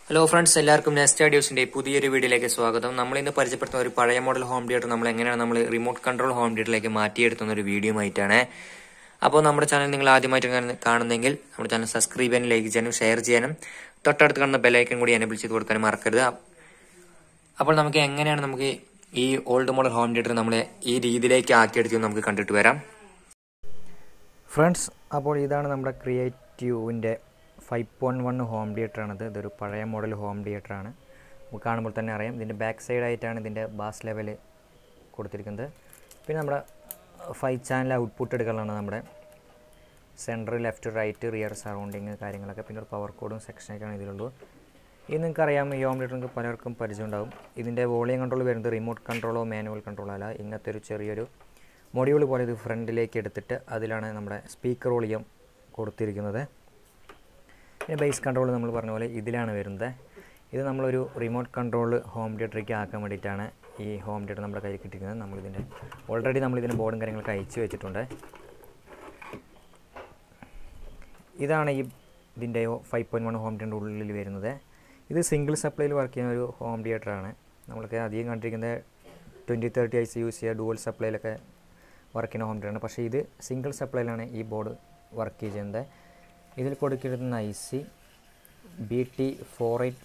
Hello friends എല്ലാവർക്കും Nest ആഡിയോസിന്റെ പുതിയൊരു വീഡിയോയിലേക്ക് സ്വാഗതം നമ്മൾ ഇന്ന് പരിചയപ്പെടുത്തുന്ന ഒരു പഴയ മോഡൽ ഹോം തിയേറ്റർ നമ്മൾ എങ്ങനെയാണ് നമ്മൾ റിമോട്ട് കൺട്രോൾ ഹോം തിയേറ്ററിലേക്ക് മാറ്റിയെടുത്തുന്ന ഒരു വീഡിയോ ആയിട്ടാണ് അപ്പോൾ നമ്മുടെ ചാനൽ നിങ്ങൾ ആദ്യമായിട്ട് കാണുന്ന- കാണുന്നെങ്കിൽ നമ്മുടെ ചാനൽ സബ്സ്ക്രൈബ് ചെയ്യാനും ലൈക്ക് ചെയ്യാനും ഷെയർ ചെയ്യാനും തൊട്ടടുത്ത് കാണുന്ന ബെലൈക്കൻ കൂടി എനേബിൾ ചെയ്ത് കൊടുക്കാനും മറക്കരുത് അപ്പോൾ നമുക്ക് എങ്ങനെയാണ് നമുക്ക് ഈ ഓൾഡ് മോഡൽ ഹോം തിയേറ്റർ നമ്മൾ ഈ രീതിയിലേക്ക് ആക്കിയെടുത്ത് നമുക്ക് കണ്ടിട്ട് വരാം ഫ്രണ്ട്സ് അപ്പോൾ ഇതാണ് നമ്മുടെ ക്രിയേറ്റീവിൻ്റെ ഫൈവ് പോയിൻറ്റ് വൺ ഹോം തിയേറ്ററാണിത് ഇതൊരു പഴയ മോഡൽ ഹോം തിയേറ്ററാണ് നമുക്ക് കാണുമ്പോൾ തന്നെ അറിയാം ഇതിൻ്റെ ബാക്ക് സൈഡായിട്ടാണ് ഇതിൻ്റെ ബാസ് ലെവൽ കൊടുത്തിരിക്കുന്നത് പിന്നെ നമ്മുടെ ഫൈവ് ചാനൽ ഔട്ട്പുട്ട് എടുക്കാനുള്ളതാണ് നമ്മുടെ centre left right rear surrounding കാര്യങ്ങളൊക്കെ പിന്നെ ഒരു പവർ കോഡും സെക്ഷനൊക്കെയാണ് ഇതിലുള്ളൂ ഇത് നിങ്ങൾക്ക് അറിയാം ഈ ഹോം തിയേറ്റർ നിങ്ങൾക്ക് പലർക്കും പരിചയം ഉണ്ടാവും ഇതിൻ്റെ വോളിയം കൺട്രോൾ വരുന്നത് റിമോട്ട് കൺട്രോളോ മാനുവൽ കൺട്രോളോ അല്ല ഇങ്ങനത്തെ ഒരു ചെറിയൊരു മൊഡ്യൂൾ പോലെ ഇത് ഫ്രണ്ടിലേക്ക് എടുത്തിട്ട് അതിലാണ് നമ്മുടെ സ്പീക്കർ വോളിയം കൊടുത്തിരിക്കുന്നത് പിന്നെ ബേസ് കൺട്രോൾ നമ്മൾ പറഞ്ഞ പോലെ ഇതിലാണ് വരുന്നത് ഇത് നമ്മളൊരു റിമോട്ട് കൺട്രോൾ ഹോം തിയേറ്ററിലേക്ക് ആക്കാൻ വേണ്ടിയിട്ടാണ് ഈ ഹോം തിയേറ്റർ നമ്മുടെ കയ്യിൽ കിട്ടിയിരിക്കുന്നത് നമ്മളിതിൻ്റെ ഓൾറെഡി നമ്മളിതിൻ്റെ ബോർഡും കാര്യങ്ങളൊക്കെ അയച്ചു വെച്ചിട്ടുണ്ട് ഇതാണ് ഈ ഇതിൻ്റെ ഫൈവ് പോയിൻറ്റ് വൺ ഹോം തിയേറ്ററിൻ്റെ ഉള്ളിൽ വരുന്നത് ഇത് സിംഗിൾ സപ്ലൈയിൽ വർക്ക് ചെയ്യുന്ന ഒരു ഹോം തിയേറ്ററാണ് നമ്മൾക്ക് അധികം കണ്ടിരിക്കുന്നത് ട്വൻറ്റി തേർട്ടി ഐസ് യൂസ് ചെയ്യുക ഡുവൽ സപ്ലൈയിലൊക്കെ വർക്ക് ചെയ്യുന്ന ഹോം തിയേറ്ററാണ് പക്ഷേ ഇത് സിംഗിൾ സപ്ലൈയിലാണ് ഈ ബോർഡ് വർക്ക് ചെയ്യുന്നത് ഇതിൽ കൊടുക്കുന്ന I C B T four eight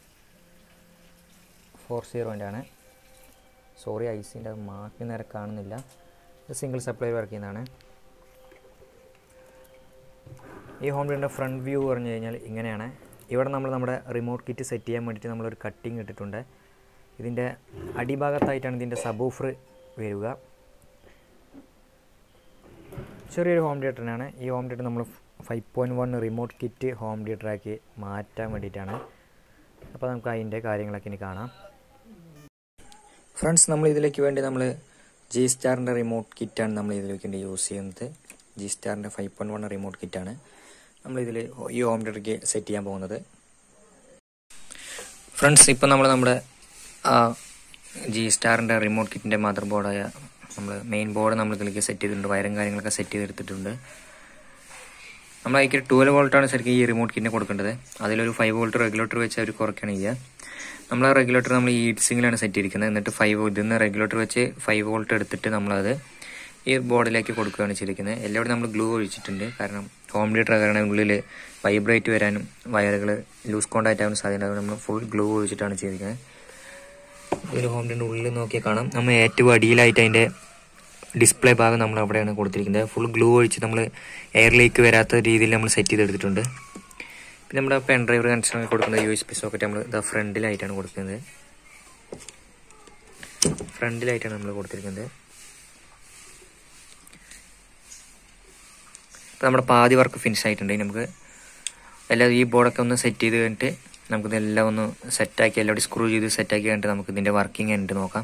four സീറോൻ്റെ ആണ് സോറി ഐ സിൻ്റെ മാർക്ക് നേരെ കാണുന്നില്ല ഇത് സിംഗിൾ സപ്ലൈ വർക്ക് ചെയ്യുന്നതാണ് ഈ ഹോം തിയേറ്ററിൻ്റെ ഫ്രണ്ട് വ്യൂ പറഞ്ഞു കഴിഞ്ഞാൽ ഇങ്ങനെയാണ് ഇവിടെ നമ്മൾ നമ്മുടെ റിമോട്ട് കിറ്റ് സെറ്റ് ചെയ്യാൻ വേണ്ടിയിട്ട് നമ്മളൊരു കട്ടിങ് ഇട്ടിട്ടുണ്ട് ഇതിൻ്റെ അടിഭാഗത്തായിട്ടാണ് ഇതിൻ്റെ സബ് ഓഫർ വരിക ചെറിയൊരു ഹോം തിയേറ്ററിനാണ് ഈ ഹോം തിയേറ്റർ നമ്മൾ five point one remote kit home തിയേറ്ററാക്കി മാറ്റാൻ വേണ്ടിയിട്ടാണ് അപ്പോൾ നമുക്ക് അതിൻ്റെ കാര്യങ്ങളൊക്കെ ഇനി കാണാം ഫ്രണ്ട്സ് നമ്മൾ ഇതിലേക്ക് വേണ്ടി നമ്മൾ ജി സ്റ്റാറിൻ്റെ റിമോട്ട് കിറ്റാണ് നമ്മൾ ഇതിലേക്ക് വേണ്ടി യൂസ് ചെയ്യുന്നത് ജി സ്റ്റാറിൻ്റെ ഫൈവ് പോയിൻറ്റ് വൺ റിമോട്ട് കിറ്റാണ് നമ്മളിതിൽ ഈ ഹോം തിയേറ്ററിലേക്ക് സെറ്റ് ചെയ്യാൻ പോകുന്നത് ഫ്രണ്ട്സ് ഇപ്പം നമ്മൾ നമ്മുടെ ആ ജി സ്റ്റാറിൻ്റെ റിമോട്ട് കിറ്റിൻ്റെ മദർ ബോർഡായ നമ്മൾ മെയിൻ ബോർഡ് നമ്മൾ ഇതിലേക്ക് സെറ്റ് ചെയ്തിട്ടുണ്ട് വയറും കാര്യങ്ങളൊക്കെ സെറ്റ് ചെയ്തെടുത്തിട്ടുണ്ട് നമ്മൾ അതിലേക്ക് ട്വൽവ് വോൾട്ടാണ് ശരിക്കും ഈ റിമോട്ട് കിറ്റിന് കൊടുക്കേണ്ടത് അതിലൊരു ഫൈവ് വോൾട്ട് റെഗുലേറ്റർ വെച്ച് അവർ കുറയ്ക്കുകയാണ് ചെയ്യുക നമ്മൾ ആ റെഗുലേറ്റർ നമ്മൾ ഈ സിംഗിലാണ് സെറ്റ് ചെയ്തിരിക്കുന്നത് എന്നിട്ട് ഫൈവ് ഇതിൽ നിന്ന് റെഗുലേറ്റർ വെച്ച് ഫൈവ് വോൾട്ട് എടുത്തിട്ട് നമ്മളത് ഈ ബോർഡിലേക്ക് കൊടുക്കുകയാണ് ചെയ്തിരിക്കുന്നത് എല്ലാവരും നമ്മൾ ഗ്ലൂ ഒഴിച്ചിട്ടുണ്ട് കാരണം ഹോം തിയേറ്റർ കാരണം ഉള്ളിൽ വൈബ്രേറ്റ് വരാനും വയറുകൾ ലൂസ് കോണ്ടാക്റ്റ് ആവാനും സാധ്യത അതുകൊണ്ട് നമ്മൾ ഫുൾ ഗ്ലൂ ഒഴിച്ചിട്ടാണ് ചെയ്തിരിക്കുന്നത് ഇതിൽ ഹോം തിയേറ്ററിൻ്റെ ഉള്ളിൽ നോക്കിയാൽ കാണാം നമ്മൾ ഏറ്റവും അടിയിലായിട്ട് അതിൻ്റെ ഡിസ്പ്ലേ ഭാഗം നമ്മൾ അവിടെയാണ് കൊടുത്തിരിക്കുന്നത് ഫുൾ ഗ്ലൂ ഒഴിച്ച് നമ്മൾ എയറിലേക്ക് വരാത്ത രീതിയിൽ നമ്മൾ സെറ്റ് ചെയ്തെടുത്തിട്ടുണ്ട് പിന്നെ നമ്മുടെ പെൻ ഡ്രൈവർ കണക്ഷൻ കൊടുക്കുന്ന യു എസ് പി സോക്കറ്റ് നമ്മൾ ഇതാ ഫ്രണ്ടിലായിട്ടാണ് കൊടുക്കുന്നത് ഫ്രണ്ടിലായിട്ടാണ് നമ്മൾ കൊടുത്തിരിക്കുന്നത് അപ്പോൾ നമ്മുടെ പാതി വർക്ക് ഫിനിഷ് ആയിട്ടുണ്ട് ഇനി നമുക്ക് എല്ലാം ഈ ബോർഡൊക്കെ ഒന്ന് സെറ്റ് ചെയ്ത് കഴിഞ്ഞിട്ട് നമുക്കിതെല്ലാം ഒന്ന് സെറ്റാക്കി എല്ലാവരും സ്ക്രൂ ചെയ്ത് സെറ്റാക്കി കഴിഞ്ഞിട്ട് നമുക്ക് ഇതിൻ്റെ വർക്കിംഗ് ഉണ്ട് നോക്കാം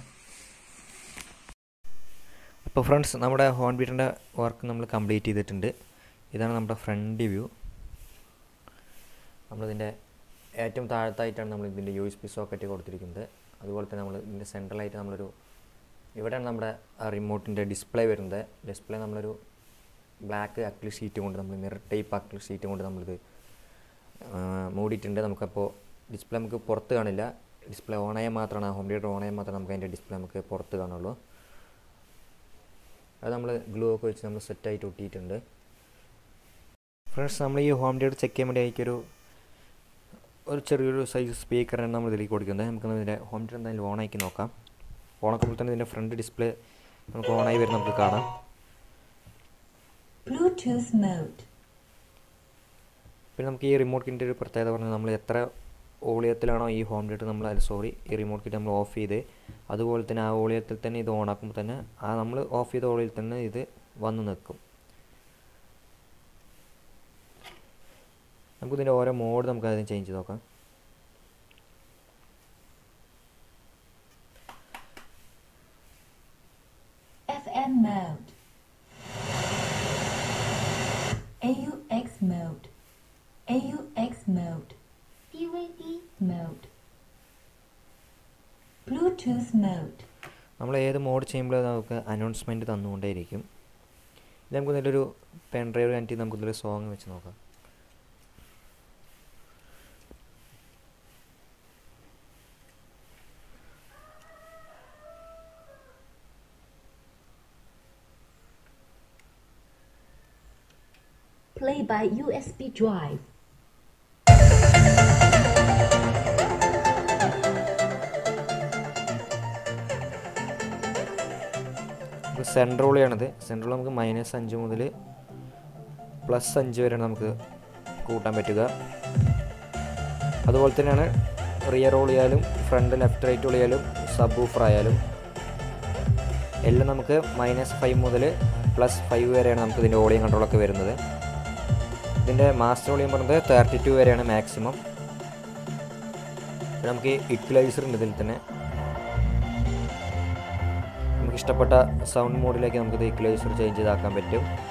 അപ്പോൾ ഫ്രണ്ട്സ് നമ്മുടെ ഹോം തിയേറ്ററിൻ്റെ വർക്ക് നമ്മൾ കംപ്ലീറ്റ് ചെയ്തിട്ടുണ്ട് ഇതാണ് നമ്മുടെ ഫ്രണ്ട് വ്യൂ നമ്മളിതിൻ്റെ ഏറ്റവും താഴത്തായിട്ടാണ് നമ്മൾ ഇതിൻ്റെ യു എസ് പി സോക്കറ്റ് കൊടുത്തിരിക്കുന്നത് അതുപോലെ തന്നെ നമ്മൾ ഇതിൻ്റെ സെൻട്രലായിട്ട് നമ്മളൊരു ഇവിടെയാണ് നമ്മുടെ റിമോട്ടിൻ്റെ ഡിസ്പ്ലേ വരുന്നത് ഡിസ്പ്ലേ നമ്മളൊരു ബ്ലാക്ക് അക്ലി ഷീറ്റ് കൊണ്ട് നമ്മൾ മിറർ ടൈപ്പ് അക്ലി ഷീറ്റ് കൊണ്ട് നമ്മളിത് ആ, മൂടിയിട്ടുണ്ട് നമുക്കപ്പോൾ ഡിസ്പ്ലേ നമുക്ക് പുറത്ത് കാണില്ല ഡിസ്പ്ലേ ഓണായാൽ മാത്രമാണ് ഹോം തിയേറ്റർ ഓണായാൽ മാത്രമേ നമുക്ക് അതിൻ്റെ ഡിസ്പ്ലേ നമുക്ക് പുറത്ത് കാണുള്ളൂ അത് നമ്മൾ ഗ്ലൂ ഒക്കെ വെച്ച് നമ്മൾ സെറ്റായിട്ട് ഒട്ടിയിട്ടുണ്ട് ഫ്രണ്ട്സ് നമ്മൾ ഈ ഹോം തിയേറ്റർ ചെക്ക് ചെയ്യാൻ വേണ്ടി അതിലേക്കൊരു ഒരു ചെറിയൊരു സൈസ് സ്പീക്കറാണ് നമ്മൾ ഇതിലേക്ക് കൊടുക്കുന്നത് നമുക്ക് ഇതിൻ്റെ ഹോം തിയേറ്റർ എന്തായാലും ഓണാക്കി നോക്കാം ഓണാക്കുമ്പോൾ തന്നെ ഇതിൻ്റെ ഫ്രണ്ട് ഡിസ്പ്ലേ നമുക്ക് ഓണായി വരുന്ന നമുക്ക് കാണാം Bluetooth mode. പിന്നെ നമുക്ക് ഈ റിമോട്ട് കിറ്റിൻ്റെ ഒരു പ്രത്യേകത പറഞ്ഞാൽ നമ്മൾ എത്ര ഓളിയത്തിലാണോ ഈ ഹോം തിയേറ്റർ നമ്മൾ അല്ല സോറി ഈ റിമോട്ട് കിറ്റ് നമ്മൾ ഓഫ് ചെയ്ത് അതുപോലെ തന്നെ ആ ഓളിയത്തിൽ തന്നെ ഇത് ഓൺ ആക്കുമ്പോൾ തന്നെ ആ നമ്മൾ ഓഫ് ചെയ്ത ഓളിയിൽ തന്നെ ഇത് വന്ന് നിൽക്കും നമുക്കിതിൻ്റെ ഓരോ മോഡ് നമുക്ക് അതിന് ചേഞ്ച് ചെയ്ത് നോക്കാം FM mode. AUX mode. AUX mode. DVD mode. Bluetooth mode. നമ്മൾ ഏത് മോഡ് ചെയ്യുമ്പോഴും നമുക്ക് അനൗൺസ്മെൻറ്റ് തന്നുകൊണ്ടേയിരിക്കും ഇത് നമുക്ക് ഇതിലൊരു പെൻ ഡ്രൈവ് കണക്ട് ചെയ്ത് നമുക്ക് ഇതിലൊരു സോങ് വെച്ച് നോക്കാം Play by USB drive. സെൻട്രോളിയാണിത് സെൻട്രോൾ നമുക്ക് മൈനസ് അഞ്ച് മുതൽ പ്ലസ് അഞ്ച് വരെയാണ് നമുക്ക് കൂട്ടാൻ പറ്റുക അതുപോലെ തന്നെയാണ് റിയർ ഓളിയാലും ഫ്രണ്ട് ലെഫ്റ്റ് റൈറ്റ് ഓളിയാലും സബ് ഊഫർ ആയാലും എല്ലാം നമുക്ക് മൈനസ് ഫൈവ് മുതൽ പ്ലസ് ഫൈവ് വരെയാണ് നമുക്ക് ഇതിൻ്റെ ഓളിയം കൺട്രോളൊക്കെ വരുന്നത് ഇതിൻ്റെ മാസ്റ്റർ ഓളിയം പറഞ്ഞത് തേർട്ടി ടു വരെയാണ് മാക്സിമം പിന്നെ നമുക്ക് ഇക്വലൈസർ ഉണ്ട് ഇതിൽ തന്നെ നമുക്ക് ഇഷ്ടപ്പെട്ട സൗണ്ട് മോഡിലേക്ക് നമുക്കിത് ഇക്വലൈസർ ചേഞ്ച് ചെയ്താക്കാൻ പറ്റും